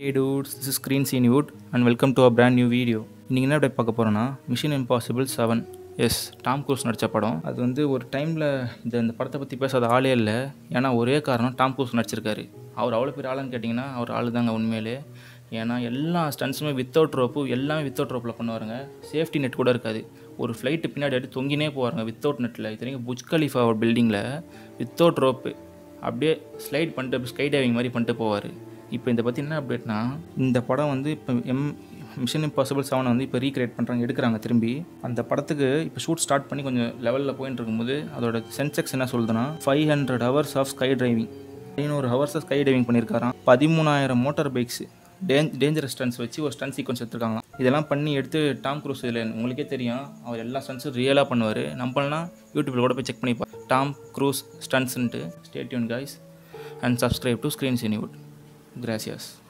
Hey dudes, this is Screen Cinewood and welcome to a brand new video. இன்றைக்கி என்ன அப்படி பார்க்க போகிறோன்னா Mission Impossible seven yes Tom Cruise நடித்த படம் அது வந்து ஒரு டைமில் இந்த இந்த படத்தை பற்றி பேசாத ஆளே இல்லை ஏன்னா ஒரே காரணம் டாம் க்ரூஸ் நடிச்சிருக்காரு அவர் அவ்வளோ பெரிய ஆளுன்னு கேட்டிங்கன்னா அவர் ஆளு தாங்க உண்மையிலே ஏன்னா எல்லா ஸ்டன்ஸுமே வித்தவுட் ரோப்பு எல்லாமே வித்தவுட் ரோப்பில் பண்ணுவாருங்க சேஃப்டி நெட் கூட இருக்காது ஒரு ஃப்ளைட்டு பின்னாடி எடுத்து தொங்கினே போவாருங்க வித்தவுட் நெட்டில் இத்தனைக்கும் புஜ் கலீஃபா ஒரு பில்டிங்கில் வித்தவுட் ரோப்பு அப்படியே ஸ்லைட் பண்ணிட்டு ஸ்கை டைவிங் மாதிரி பண்ணிட்டு போவார் இப்போ இதை பற்றி என்ன அப்டேட்னா இந்த படம் வந்து இப்போ எம் மிஷன் இம்பாசிபிள் செவனை வந்து இப்போ ரீக்ரியேட் பண்ணுறாங்க எடுக்கிறாங்க திரும்பி அந்த படத்துக்கு இப்போ ஷூட் ஸ்டார்ட் பண்ணி கொஞ்சம் லெவலில் போயிட்டு இருக்கும்போது அதோட சென்செக்ஸ் என்ன சொல்லுதுன்னா five hundred hours of sky driving ஐநூறு ஹவர்ஸ் ஸ்கை டைவிங் பண்ணியிருக்காராம் பதிமூணாயிரம் மோட்டார் பைக்ஸ் டேஞ் டேஞ்சரஸ் ஸ்டன்ஸ் வச்சு ஒரு ஸ்டன் சீக்வன்ஸ் எடுத்துருக்காங்களாம் இதெல்லாம் பண்ணி எடுத்து டாம் க்ரூஸ் இதில் உங்களுக்கே தெரியும் அவர் எல்லா ஸ்டன்ஸும் ரியலாக பண்ணுவார் நம்மளனா யூடியூப்பில் கூட போய் செக் பண்ணிப்பா டாம் க்ரூஸ் ஸ்டன்ஸ்ன்ட்டு stay tuned guys and subscribe to screen Cinewood கிராசியஸ்